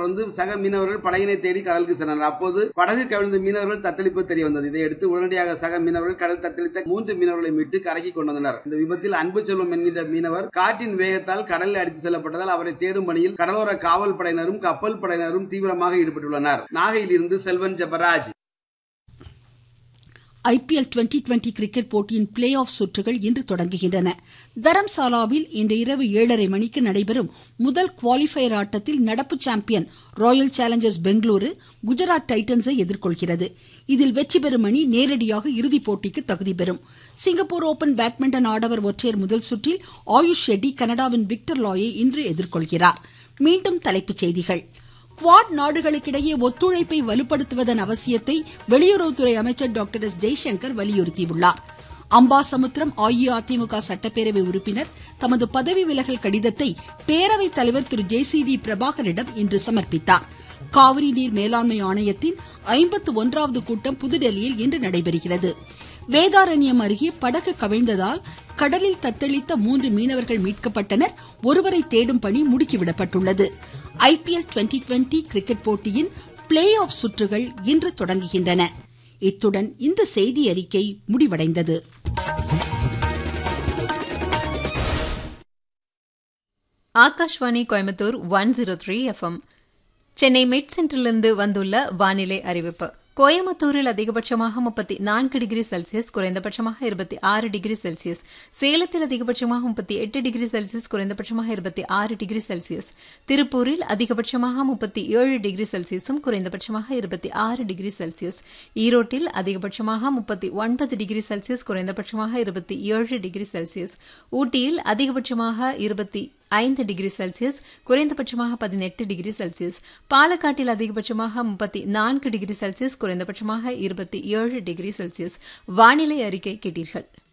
தொடர்ந்து சக மீனவர்கள் படகினை தேடி கடலுக்கு சென்றனர் அப்போது படகு கவிழ்ந்த மீனவர்கள் தத்தளிப்பு தெரிய வந்தது இதையடுத்து உடனடியாக சக மீனவர்கள் கடல் தத்தளித்த மூன்று மீனவர்களை மீட்டு கரைக்கு கொண்டு வந்தனர் இந்த விபத்தில் அன்பு செல்வம் என்கின்ற மீனவர் காற்றின் வேகத்தால் கடலில் அடித்து செல்லப்பட்டதால் அவரை தேடும் பணியில் கடலோர காவல் படையினரும் கப்பல் படையினரும் தீவிரமாக ஈடுபட்டுள்ளனர் நாகையிலிருந்து Selvan Jebaraj IPL twenty twenty cricket போட்டியின் பிளே ஆஃப் சுற்றுகள் இன்று தொடங்குகின்றன தரம்சாலாவில் இன்று இரவு ஏழரை மணிக்கு நடைபெறும் முதல் குவாலிஃபயர் ஆட்டத்தில் நடப்பு champion royal challengers Bengaluru Gujarat டைட்டன்ஸை எதிர்கொள்கிறது இதில் வெற்றி பெறும் அணி நேரடியாக இறுதிப் போட்டிக்கு தகுதி பெறும் சிங்கப்பூர் ஓபன் பேட்மிண்டன் ஆடவர் ஒற்றையர் முதல் சுற்றில் ஆயுஷ் ஷெட்டி கனடாவின் விக்டர் லாயை இன்று எதிர்கொள்கிறார் மீண்டும் தலைப்புச் செய்திகள் குவாட் நாடுகளுக்கிடையே ஒத்துழைப்பை வலுப்படுத்துவதன் அவசியத்தை வெளியுறவுத்துறை அமைச்சர் டாக்டர் எஸ் ஜெய்சங்கர் வலியுறுத்தியுள்ளார் அம்பாசமுத்திரம் அஇஅதிமுக சட்டப்பேரவை உறுப்பினர் தமது பதவி விலகல் கடிதத்தை பேரவைத் தலைவர் திரு ஜே சி டி பிரபாகரிடம் இன்று சமர்ப்பித்தார் காவிரி நீர் மேலாண்மை ஆணையத்தின் ஐம்பத்து ஒன்றாவது கூட்டம் புதுடெல்லியில் இன்று நடைபெறுகிறது வேதாரண்யம் அருகே படகு கவிழ்ந்ததால் கடலில் தத்தளித்த மூன்று மீனவர்கள் மீட்கப்பட்டனர் ஒருவரை தேடும் பணி முடுக்கிவிடப்பட்டுள்ளது ஐபிஎல் டுவெண்டி டுவெண்டி கிரிக்கெட் போட்டியின் பிளே ஆஃப் சுற்றுகள் இன்று தொடங்குகின்றன இத்துடன் இந்த செய்தி அறிக்கை முடிவடைந்தது Akashvani Coimbatore one zero three FM Chennai met சென்டரிலிருந்து வந்துள்ள வானிலை அறிவிப்பு கோயம்புத்தூரில் அதிகபட்சமாக முப்பத்தி நான்கு டிகிரி செல்சியஸ் குறைந்தபட்சமாக இருபத்தி ஆறு டிகிரி செல்சியஸ் சேலத்தில் அதிகபட்சமாக முப்பத்தி எட்டு டிகிரி செல்சியஸ் குறைந்தபட்சமாக இருபத்தி ஆறு டிகிரி செல்சியஸ் திருப்பூரில் அதிகபட்சமாக முப்பத்தி ஏழு டிகிரி செல்சியஸும் குறைந்தபட்சமாக இருபத்தி ஆறு டிகிரி செல்சியஸ் ஈரோட்டில் அதிகபட்சமாக முப்பத்தி ஒன்பது டிகிரி செல்சியஸ் குறைந்தபட்சமாக இருபத்தி ஏழு டிகிரி செல்சியஸ் ஊட்டியில் அதிகபட்சமாக இருபத்தி ஐந்து டிகிரி செல்சியஸ் குறைந்தபட்சமாக பதினெட்டு டிகிரி செல்சியஸ் பாலக்காட்டில் அதிகபட்சமாக முப்பத்தி நான்கு டிகிரி செல்சியஸ் குறைந்தபட்சமாக இருபத்தி ஏழு டிகிரி செல்சியஸ் வானிலை அறிக்கை கேட்டீர்கள்